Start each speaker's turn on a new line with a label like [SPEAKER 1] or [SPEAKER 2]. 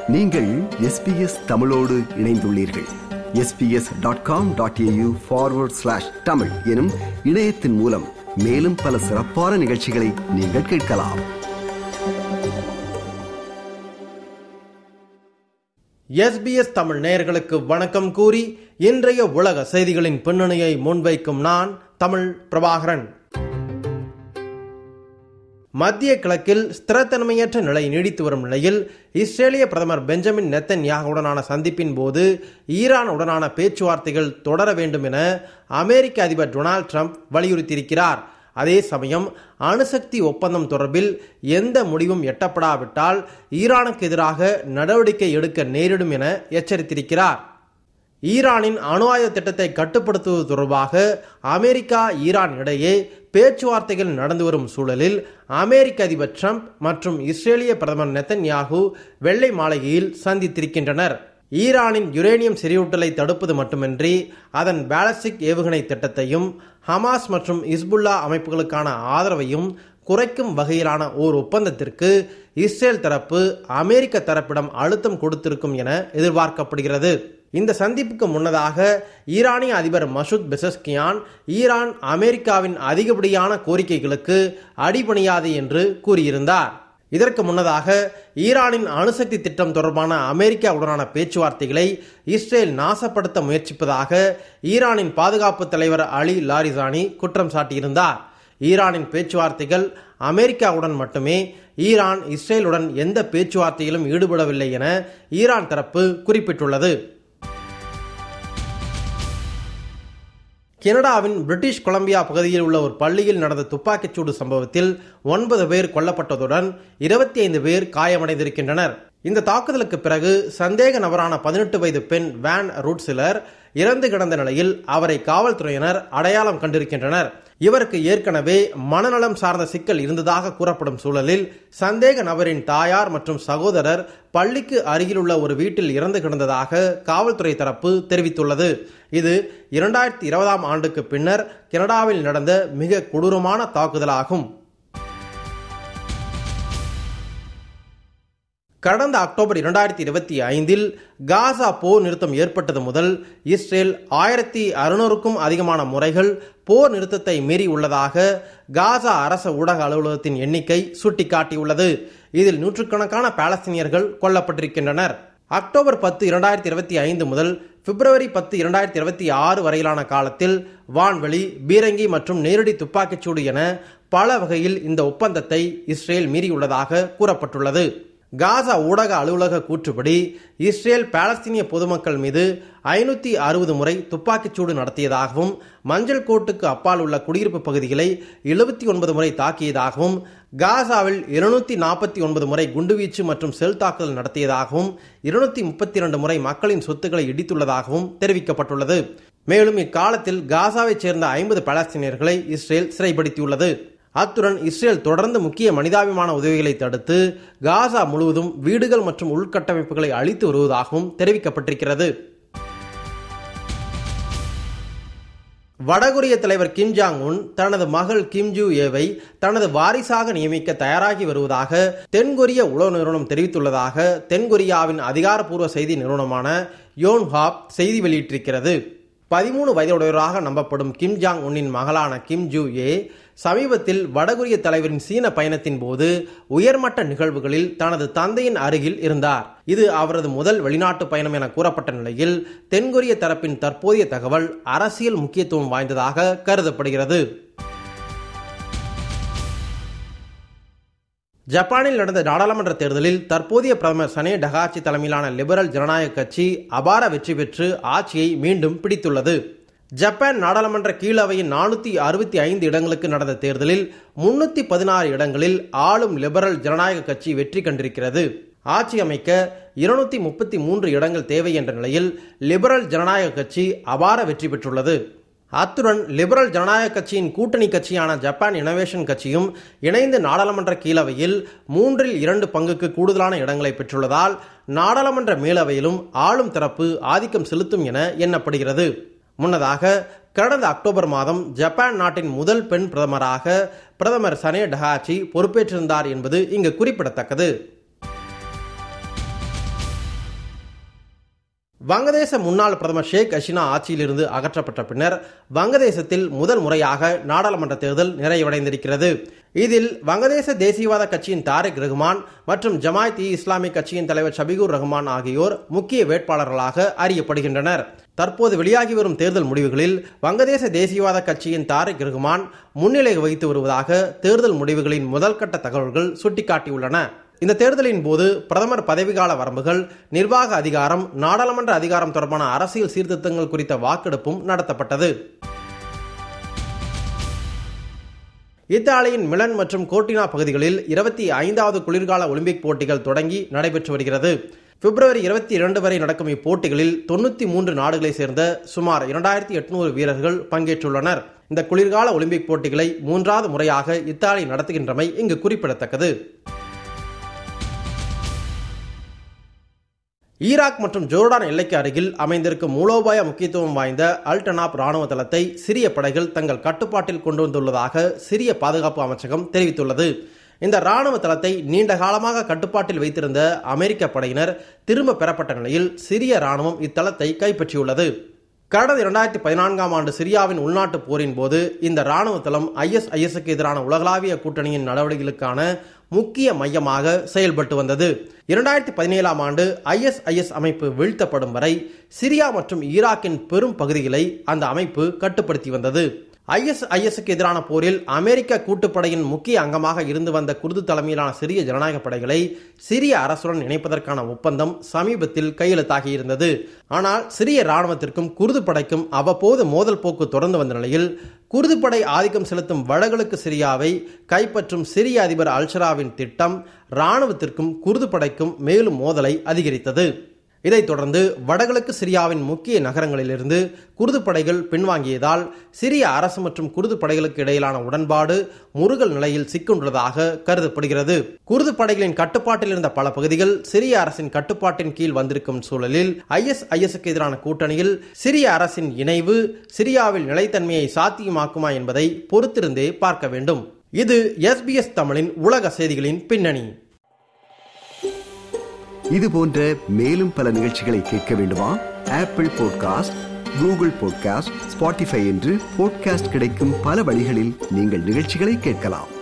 [SPEAKER 1] நீங்கள் எஸ்பிஎஸ் தமிழோடு இணைந்துள்ளீர்கள் SBS dot com dot AU forward slash தமிழ் எனும் இணையத்தின் மூலம் மேலும் பல சிறப்பான நிகழ்ச்சிகளை நீங்கள் கேட்கலாம்
[SPEAKER 2] எஸ்பிஎஸ் தமிழ் நேயர்களுக்கு வணக்கம் கூறி இன்றைய உலக செய்திகளின் பின்னணியை முன்வைக்கும் நான் தமிழ் பிரபாகரன் மத்திய கிழக்கில் ஸ்திரத்தன்மையற்ற நிலை நீடித்து வரும் நிலையில் இஸ்ரேலிய பிரதமர் பெஞ்சமின் நெத்தன் யாகுடனான சந்திப்பின் போது ஈரான் உடனான பேச்சுவார்த்தைகள் தொடர வேண்டும் என அமெரிக்க அதிபர் டொனால்ட் ட்ரம்ப் வலியுறுத்தியிருக்கிறார் அதே சமயம் அணுசக்தி ஒப்பந்தம் தொடர்பில் எந்த முடிவும் எட்டப்படாவிட்டால் ஈரானுக்கு எதிராக நடவடிக்கை எடுக்க நேரிடும் என எச்சரித்திருக்கிறார் ஈரானின் அணு ஆயுத திட்டத்தை கட்டுப்படுத்துவது தொடர்பாக அமெரிக்கா ஈரான் இடையே பேச்சுவார்த்தைகள் நடந்து வரும் சூழலில் அமெரிக்க அதிபர் ட்ரம்ப் மற்றும் இஸ்ரேலிய பிரதமர் நெத்தன்யாகு வெள்ளை மாளிகையில் சந்தித்திருக்கின்றனர் ஈரானின் யுரேனியம் செறிவூட்டலை தடுப்பது மட்டுமின்றி அதன் பேலஸ்டிக் ஏவுகணை திட்டத்தையும் ஹமாஸ் மற்றும் இஸ்புல்லா அமைப்புகளுக்கான ஆதரவையும் குறைக்கும் வகையிலான ஓர் ஒப்பந்தத்திற்கு இஸ்ரேல் தரப்பு அமெரிக்க தரப்பிடம் அழுத்தம் கொடுத்திருக்கும் என எதிர்பார்க்கப்படுகிறது இந்த சந்திப்புக்கு முன்னதாக ஈரானிய அதிபர் மசூத் பெசஸ்கியான் ஈரான் அமெரிக்காவின் அதிகப்படியான கோரிக்கைகளுக்கு அடிபணியாது என்று கூறியிருந்தார் இதற்கு முன்னதாக ஈரானின் அணுசக்தி திட்டம் தொடர்பான அமெரிக்காவுடனான பேச்சுவார்த்தைகளை இஸ்ரேல் நாசப்படுத்த முயற்சிப்பதாக ஈரானின் பாதுகாப்பு தலைவர் அலி லாரிசானி குற்றம் சாட்டியிருந்தார் ஈரானின் பேச்சுவார்த்தைகள் அமெரிக்காவுடன் மட்டுமே ஈரான் இஸ்ரேலுடன் எந்த பேச்சுவார்த்தையிலும் ஈடுபடவில்லை என ஈரான் தரப்பு குறிப்பிட்டுள்ளது கனடாவின் பிரிட்டிஷ் கொலம்பியா பகுதியில் உள்ள ஒரு பள்ளியில் நடந்த துப்பாக்கிச்சூடு சம்பவத்தில் ஒன்பது பேர் கொல்லப்பட்டதுடன் இருபத்தி ஐந்து பேர் காயமடைந்திருக்கின்றனர் இந்த தாக்குதலுக்கு பிறகு சந்தேக நபரான பதினெட்டு வயது பெண் வேன் ரூட்சிலர் இறந்து கிடந்த நிலையில் அவரை காவல்துறையினர் அடையாளம் கண்டிருக்கின்றனர் இவருக்கு ஏற்கனவே மனநலம் சார்ந்த சிக்கல் இருந்ததாக கூறப்படும் சூழலில் சந்தேக நபரின் தாயார் மற்றும் சகோதரர் பள்ளிக்கு அருகிலுள்ள ஒரு வீட்டில் இறந்து கிடந்ததாக காவல்துறை தரப்பு தெரிவித்துள்ளது இது இரண்டாயிரத்தி இருபதாம் ஆண்டுக்கு பின்னர் கனடாவில் நடந்த மிக கொடூரமான தாக்குதலாகும் கடந்த அக்டோபர் இரண்டாயிரத்தி இருபத்தி ஐந்தில் காசா போர் நிறுத்தம் ஏற்பட்டது முதல் இஸ்ரேல் ஆயிரத்தி அறுநூறுக்கும் அதிகமான முறைகள் போர் நிறுத்தத்தை மீறி உள்ளதாக காசா அரச ஊடக அலுவலகத்தின் எண்ணிக்கை சுட்டிக்காட்டியுள்ளது இதில் நூற்றுக்கணக்கான பாலஸ்தீனியர்கள் கொல்லப்பட்டிருக்கின்றனர் அக்டோபர் பத்து இரண்டாயிரத்தி இருபத்தி ஐந்து முதல் பிப்ரவரி பத்து இரண்டாயிரத்தி இருபத்தி ஆறு வரையிலான காலத்தில் வான்வெளி பீரங்கி மற்றும் நேரடி துப்பாக்கிச்சூடு என பல வகையில் இந்த ஒப்பந்தத்தை இஸ்ரேல் மீறியுள்ளதாக கூறப்பட்டுள்ளது காசா ஊடக அலுவலக கூற்றுப்படி இஸ்ரேல் பாலஸ்தீனிய பொதுமக்கள் மீது ஐநூத்தி அறுபது முறை துப்பாக்கிச்சூடு நடத்தியதாகவும் மஞ்சள் கோட்டுக்கு அப்பால் உள்ள குடியிருப்பு பகுதிகளை எழுபத்தி ஒன்பது முறை தாக்கியதாகவும் காசாவில் இருநூத்தி நாற்பத்தி ஒன்பது முறை குண்டுவீச்சு மற்றும் செல் தாக்குதல் நடத்தியதாகவும் இருநூத்தி முப்பத்தி இரண்டு முறை மக்களின் சொத்துக்களை இடித்துள்ளதாகவும் தெரிவிக்கப்பட்டுள்ளது மேலும் இக்காலத்தில் காசாவைச் சேர்ந்த ஐம்பது பாலஸ்தீனியர்களை இஸ்ரேல் சிறைப்படுத்தியுள்ளது அத்துடன் இஸ்ரேல் தொடர்ந்து முக்கிய மனிதாபிமான உதவிகளை தடுத்து காசா முழுவதும் வீடுகள் மற்றும் உள்கட்டமைப்புகளை அழித்து வருவதாகவும் தெரிவிக்கப்பட்டிருக்கிறது வடகொரிய தலைவர் கிம் ஜாங் உன் தனது மகள் கிம் ஜூ ஏவை தனது வாரிசாக நியமிக்க தயாராகி வருவதாக தென்கொரிய உளவு நிறுவனம் தெரிவித்துள்ளதாக தென்கொரியாவின் அதிகாரப்பூர்வ செய்தி நிறுவனமான யோன்ஹாப் செய்தி வெளியிட்டிருக்கிறது பதிமூணு வயதுடையவராக நம்பப்படும் கிம் ஜாங் உன்னின் மகளான கிம் ஜூ ஏ சமீபத்தில் வடகொரிய தலைவரின் சீன பயணத்தின் போது உயர்மட்ட நிகழ்வுகளில் தனது தந்தையின் அருகில் இருந்தார் இது அவரது முதல் வெளிநாட்டு பயணம் என கூறப்பட்ட நிலையில் தென்கொரிய தரப்பின் தற்போதைய தகவல் அரசியல் முக்கியத்துவம் வாய்ந்ததாக கருதப்படுகிறது ஜப்பானில் நடந்த நாடாளுமன்ற தேர்தலில் தற்போதைய பிரதமர் சனே டகாச்சி தலைமையிலான லிபரல் ஜனநாயக கட்சி அபார வெற்றி பெற்று ஆட்சியை மீண்டும் பிடித்துள்ளது ஜப்பான் நாடாளுமன்ற கீழவையின் நானூத்தி அறுபத்தி ஐந்து இடங்களுக்கு நடந்த தேர்தலில் முன்னூத்தி பதினாறு இடங்களில் ஆளும் லிபரல் ஜனநாயக கட்சி வெற்றி கண்டிருக்கிறது ஆட்சி அமைக்க இருநூத்தி முப்பத்தி மூன்று இடங்கள் தேவை என்ற நிலையில் லிபரல் ஜனநாயக கட்சி அபார வெற்றி பெற்றுள்ளது அத்துடன் லிபரல் ஜனநாயக கட்சியின் கூட்டணி கட்சியான ஜப்பான் இனோவேஷன் கட்சியும் இணைந்து நாடாளுமன்ற கீழவையில் மூன்றில் இரண்டு பங்குக்கு கூடுதலான இடங்களை பெற்றுள்ளதால் நாடாளுமன்ற மேலவையிலும் ஆளும் தரப்பு ஆதிக்கம் செலுத்தும் என எண்ணப்படுகிறது முன்னதாக கடந்த அக்டோபர் மாதம் ஜப்பான் நாட்டின் முதல் பெண் பிரதமராக பிரதமர் சனே டஹாச்சி பொறுப்பேற்றிருந்தார் என்பது இங்கு குறிப்பிடத்தக்கது வங்கதேச முன்னாள் பிரதமர் ஷேக் ஹசீனா ஆட்சியிலிருந்து அகற்றப்பட்ட பின்னர் வங்கதேசத்தில் முதல் முறையாக நாடாளுமன்ற தேர்தல் நிறைவடைந்திருக்கிறது இதில் வங்கதேச தேசியவாத கட்சியின் தாரிக் ரஹ்மான் மற்றும் ஜமாயத் இ இஸ்லாமிக் கட்சியின் தலைவர் ஷபிகுர் ரஹ்மான் ஆகியோர் முக்கிய வேட்பாளர்களாக அறியப்படுகின்றனர் தற்போது வெளியாகி வரும் தேர்தல் முடிவுகளில் வங்கதேச தேசியவாத கட்சியின் தாரிக் ரஹ்மான் முன்னிலை வகித்து வருவதாக தேர்தல் முடிவுகளின் முதல் கட்ட தகவல்கள் சுட்டிக்காட்டியுள்ளன இந்த தேர்தலின் போது பிரதமர் பதவிக்கால வரம்புகள் நிர்வாக அதிகாரம் நாடாளுமன்ற அதிகாரம் தொடர்பான அரசியல் சீர்திருத்தங்கள் குறித்த வாக்கெடுப்பும் நடத்தப்பட்டது இத்தாலியின் மிலன் மற்றும் கோட்டினா பகுதிகளில் இருபத்தி ஐந்தாவது குளிர்கால ஒலிம்பிக் போட்டிகள் தொடங்கி நடைபெற்று வருகிறது பிப்ரவரி இருபத்தி இரண்டு வரை நடக்கும் இப்போட்டிகளில் தொண்ணூத்தி மூன்று நாடுகளை சேர்ந்த சுமார் இரண்டாயிரத்தி எட்நூறு வீரர்கள் பங்கேற்றுள்ளனர் இந்த குளிர்கால ஒலிம்பிக் போட்டிகளை மூன்றாவது முறையாக இத்தாலி நடத்துகின்றமை இங்கு குறிப்பிடத்தக்கது ஈராக் மற்றும் ஜோர்டான் எல்லைக்கு அருகில் அமைந்திருக்கும் மூலோபாய முக்கியத்துவம் வாய்ந்த அல்டனாப் ராணுவ தளத்தை சிரிய படைகள் தங்கள் கட்டுப்பாட்டில் கொண்டு வந்துள்ளதாக சிரிய பாதுகாப்பு அமைச்சகம் தெரிவித்துள்ளது இந்த ராணுவ தளத்தை நீண்ட காலமாக கட்டுப்பாட்டில் வைத்திருந்த அமெரிக்க படையினர் திரும்ப பெறப்பட்ட நிலையில் சிரிய ராணுவம் இத்தளத்தை கைப்பற்றியுள்ளது கடந்த இரண்டாயிரத்தி பதினான்காம் ஆண்டு சிரியாவின் உள்நாட்டு போரின் போது இந்த ராணுவ தளம் ஐஎஸ்ஐஎஸ்க்கு எதிரான உலகளாவிய கூட்டணியின் நடவடிக்கைகளுக்கான முக்கிய மையமாக செயல்பட்டு வந்தது இரண்டாயிரத்தி பதினேழாம் ஆண்டு ஐஎஸ்ஐஎஸ் அமைப்பு வீழ்த்தப்படும் வரை சிரியா மற்றும் ஈராக்கின் பெரும் பகுதிகளை அந்த அமைப்பு கட்டுப்படுத்தி வந்தது ஐஎஸ்ஐஎஸ்க்கு எதிரான போரில் அமெரிக்க கூட்டுப்படையின் முக்கிய அங்கமாக இருந்து வந்த குர்து தலைமையிலான சிரிய ஜனநாயக படைகளை சிரிய அரசுடன் இணைப்பதற்கான ஒப்பந்தம் சமீபத்தில் கையெழுத்தாகியிருந்தது ஆனால் சிரிய ராணுவத்திற்கும் குர்து படைக்கும் அவ்வப்போது மோதல் போக்கு தொடர்ந்து வந்த நிலையில் குர்து படை ஆதிக்கம் செலுத்தும் வடகிழக்கு சிரியாவை கைப்பற்றும் சிரிய அதிபர் அல்ஷராவின் திட்டம் ராணுவத்திற்கும் குர்து படைக்கும் மேலும் மோதலை அதிகரித்தது இதைத் தொடர்ந்து வடகிழக்கு சிரியாவின் முக்கிய நகரங்களிலிருந்து குர்து படைகள் பின்வாங்கியதால் சிரிய அரசு மற்றும் குர்து படைகளுக்கு இடையிலான உடன்பாடு முருகல் நிலையில் சிக்குண்டுள்ளதாக கருதப்படுகிறது குர்து படைகளின் கட்டுப்பாட்டில் இருந்த பல பகுதிகள் சிரிய அரசின் கட்டுப்பாட்டின் கீழ் வந்திருக்கும் சூழலில் ஐஎஸ்ஐஎஸ்க்கு எதிரான கூட்டணியில் சிரிய அரசின் இணைவு சிரியாவில் நிலைத்தன்மையை சாத்தியமாக்குமா என்பதை பொறுத்திருந்தே பார்க்க வேண்டும் இது எஸ்பிஎஸ் தமிழின் உலக செய்திகளின் பின்னணி
[SPEAKER 1] இது போன்ற மேலும் பல நிகழ்ச்சிகளை கேட்க வேண்டுமா Apple podcast Google podcast Spotify என்று பாட்காஸ்ட் கிடைக்கும் பல வழிகளில் நீங்கள் நிகழ்ச்சிகளை கேட்கலாம்